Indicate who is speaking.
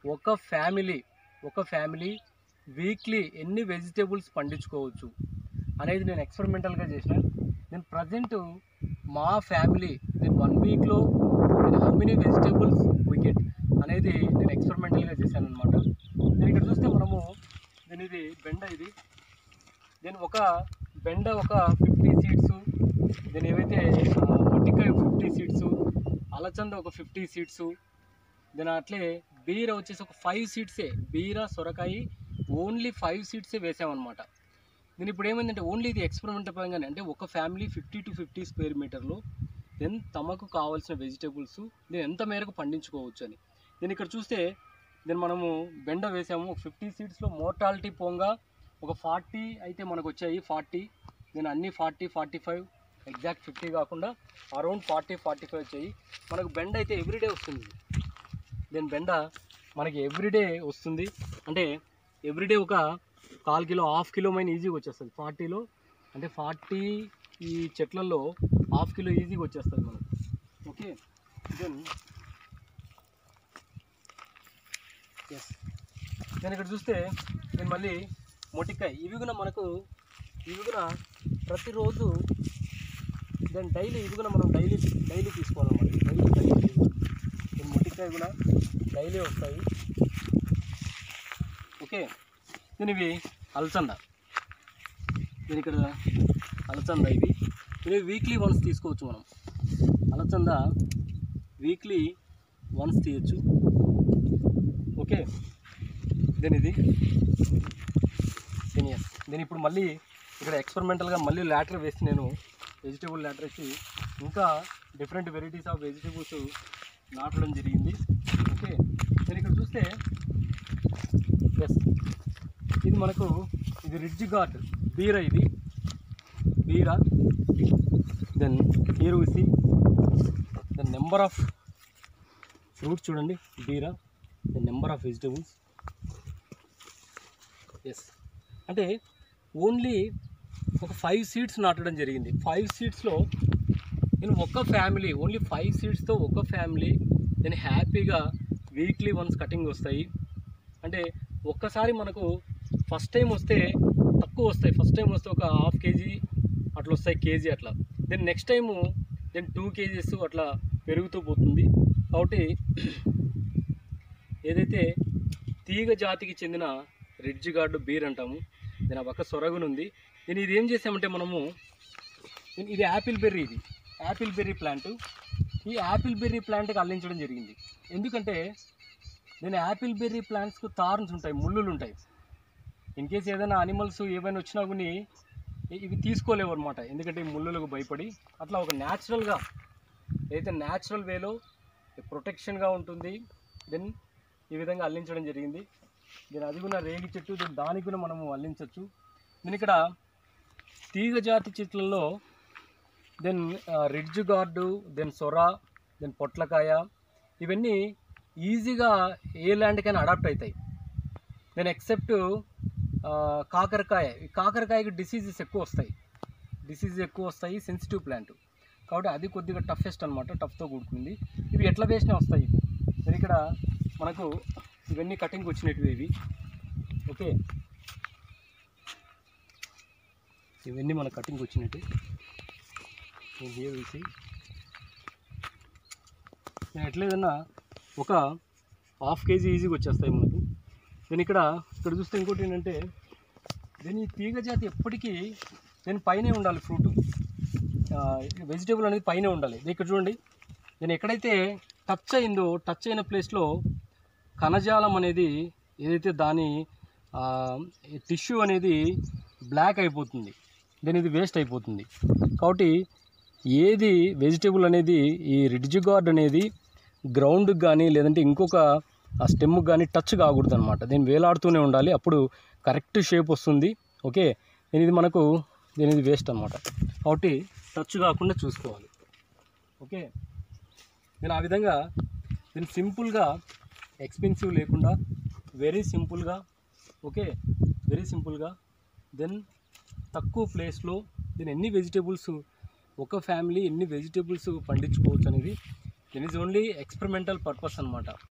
Speaker 1: ఒక ఫ్యామిలీ ఒక family weekly ఎన్ని వెజిటేబుల్స్ పండించుకోవచ్చు అనేది నేను ఎక్స్పెరిమెంటల్గా చేసిన నేను ప్రజెంట్ మా ఫ్యామిలీ నేను వన్ వీక్లో నేను హౌ మెనీ వెజిటేబుల్స్ వికెట్ అనేది నేను ఎక్స్పెరిమెంటల్గా చేశాను అనమాట నేను ఇక్కడ చూస్తే మనము నేను ఇది బెండ ఇది నేను ఒక బెండ ఒక ఫిఫ్టీ సీడ్స్ నేను ఏవైతే ఆ, మొట్టికాయ ఫిఫ్టీ సీడ్స్ అలచంద ఒక ఫిఫ్టీ సీడ్స్ దెన్ అట్లే బీర వచ్చేసి ఒక ఫైవ్ సీడ్సే బీర సొరకాయ ఓన్లీ ఫైవ్ సీడ్సే వేసామన్నమాట నేను ఇప్పుడు ఏమైందంటే ఓన్లీ ఇది ఎక్స్పెరిమెంట్ పరంగానే అంటే ఒక family fifty to fifty square మీటర్లో దెన్ తమకు కావాల్సిన వెజిటేబుల్స్ నేను ఎంత మేరకు పండించుకోవచ్చు అని నేను ఇక్కడ చూస్తే దెన్ మనము బెండ వేసాము ఒక ఫిఫ్టీ సీడ్స్లో మోర్టాలిటీ పోంగా ఒక ఫార్టీ అయితే మనకు వచ్చాయి ఫార్టీ నేను అన్ని forty forty five exact fifty కాకుండా అరౌండ్ ఫార్టీ ఫార్టీ ఫైవ్ వచ్చాయి మనకు బెండ అయితే ఎవ్రీడే వస్తుంది దెన్ బెండ మనకి ఎవ్రీడే వస్తుంది అంటే ఎవ్రీడే ఒక కాల్ కిలో హాఫ్ కిలో మైన ఈజీగా వచ్చేస్తుంది ఫార్టీలో అంటే ఫార్టీ ఈ చెట్లలో హాఫ్ కిలో ఈజీగా వచ్చేస్తుంది మనకు ఓకే దెన్ ఎస్ నేను ఇక్కడ చూస్తే నేను మళ్ళీ మొటికాయ ఇవి కూడా మనకు ఇవి కూడా ప్రతిరోజు దెన్ డైలీ ఇవి కూడా మనం డైలీ డైలీ తీసుకోవాలన్నమాట డైలీ డైలీ నేను మొటికాయ కూడా డైలీ వస్తాయి ఓకే నేను ఇవి అలచంద నేను ఇక్కడ అలచంద ఇవి ఇవి వీక్లీ వన్స్ తీసుకోవచ్చు మనం అలచంద వీక్లీ వన్స్ తీయచ్చు ఓకే దెన్ ఇది దెన్ ఎస్ నేను ఇప్పుడు మళ్ళీ ఇక్కడ ఎక్స్పెరిమెంటల్గా మళ్ళీ ల్యాటర్ వేసి నేను వెజిటేబుల్ ల్యాటర్ వేసి ఇంకా డిఫరెంట్ వెరైటీస్ ఆఫ్ వెజిటేబుల్స్ నాటడం జరిగింది ఓకే నేను ఇక్కడ చూస్తే ఎస్ ఇది మనకు ఇది రిడ్జ్ ఘాట్ బీర ఇది బీర then here see the number of fruits చూడండి బీర the number of vegetables yes అంటే ఓన్లీ ఒక ఫైవ్ సీడ్స్ నాటడం జరిగింది ఫైవ్ సీడ్స్లో నేను ఒక ఫ్యామిలీ ఓన్లీ ఫైవ్ సీడ్స్తో ఒక ఫ్యామిలీ నేను హ్యాపీగా వీక్లీ వన్స్ కటింగ్ వస్తాయి అంటే ఒక్కసారి మనకు ఫస్ట్ టైం వస్తే తక్కువ వస్తాయి ఫస్ట్ టైం వస్తే ఒక హాఫ్ కేజీ అట్లా వస్తాయి కేజీ అట్లా then next time then two KGs అట్లా పెరుగుతూ పోతుంది కాబట్టి ఏదైతే తీగ జాతికి చెందిన రిడ్జ్ గార్డు బీర్ అంటాము దీని ఆ పక్క సొరగునుంది దీన్ని ఇది ఏం చేసామంటే మనము దీని- ఇది యాపిల్ బెర్రీ ఇది యాపిల్ బెర్రీ ప్లాంట్ ఈ యాపిల్ బెర్రీ ప్లాంట్కి అల్లించడం జరిగింది ఎందుకంటే నేను యాపిల్ బెర్రీ ప్లాంట్స్కు తార్న్స్ ఉంటాయి ముళ్ళులు ఉంటాయి ఇన్ కేస్ ఏదైనా అనిమల్స్ ఏవైనా వచ్చినా కానీ ఇవి తీసుకోలేవు అనమాట ఎందుకంటే ఈ ముళ్ళులకు భయపడి అట్లా ఒక న్యాచురల్గా ఏదైతే న్యాచురల్ వేలో ప్రొటెక్షన్గా ఉంటుంది దెన్ ఈ విధంగా అల్లించడం జరిగింది దీని అది కూడా రేగి చెట్టు దీని దానికి కూడా మనము అల్లించవచ్చు నేను ఇక్కడ తీగ జాతి చెట్లలో దెన్ రిడ్జ్ గార్డు దెన్ సొర దెన్ పొట్లకాయ ఇవన్నీ ఈజీగా ఏ ల్యాండ్కైనా అడాప్ట్ అవుతాయి దెన్ ఎక్సెప్ట్ కాకరకాయ ఈ కాకరకాయకి డిసీజెస్ ఎక్కువ వస్తాయి డిసీజెస్ ఎక్కువ వస్తాయి సెన్సిటివ్ ప్లాంట్ కాబట్టి అది కొద్దిగా టఫెస్ట్ అనమాట టఫ్తో కూడుకుంది ఇవి ఎట్లా వేసినా వస్తాయి ఇవి నేను ఇక్కడ మనకు ఇవన్నీ కటింగ్ వచ్చినట్టు ఇవి ఓకే ఇవన్నీ మన కటింగ్ వచ్చినట్టు ఇవి వేసి నేను ఎట్లేదన్నా ఒక హాఫ్ కేజీ ఈజీగా వచ్చేస్తాయి మనకు నేను ఇక్కడ ఇక్కడ చూస్తే ఇంకోటి ఏంటంటే దీని ఈ తీగ జాతి ఎప్పటికీ నేను పైనే ఉండాలి ఫ్రూట్ వెజిటేబుల్ అనేది పైనే ఉండాలి ఇది ఇక్కడ చూడండి నేను ఎక్కడైతే టచ్ అయిందో టచ్ అయిన ప్లేస్లో కణజాలం అనేది ఏదైతే దాని టిష్యూ అనేది బ్లాక్ అయిపోతుంది దెన్ ఇది వేస్ట్ అయిపోతుంది కాబట్టి ఏది వెజిటేబుల్ అనేది ఈ రిడ్జ్ గార్డ్ అనేది గ్రౌండ్కి కానీ లేదంటే ఇంకొక ఆ స్టెమ్కి కానీ టచ్ కాకూడదు అనమాట దీన్ని వేలాడుతూనే ఉండాలి అప్పుడు కరెక్ట్ షేప్ వస్తుంది ఓకే నేను ఇది మనకు దీని ఇది వేస్ట్ అనమాట కాబట్టి టచ్ కాకుండా చూసుకోవాలి ఓకే నేను ఆ విధంగా నేను సింపుల్గా ఎక్స్పెన్సివ్ లేకుండా వెరీ సింపుల్గా ఓకే వెరీ సింపుల్గా దెన్ తక్కువ ప్లేస్లో దీని ఎన్ని వెజిటేబుల్స్ ఒక ఫ్యామిలీ ఎన్ని వెజిటేబుల్స్ పండించుకోవచ్చు అనేది దీని ఈజ్ ఓన్లీ ఎక్స్పెరిమెంటల్ పర్పస్ అనమాట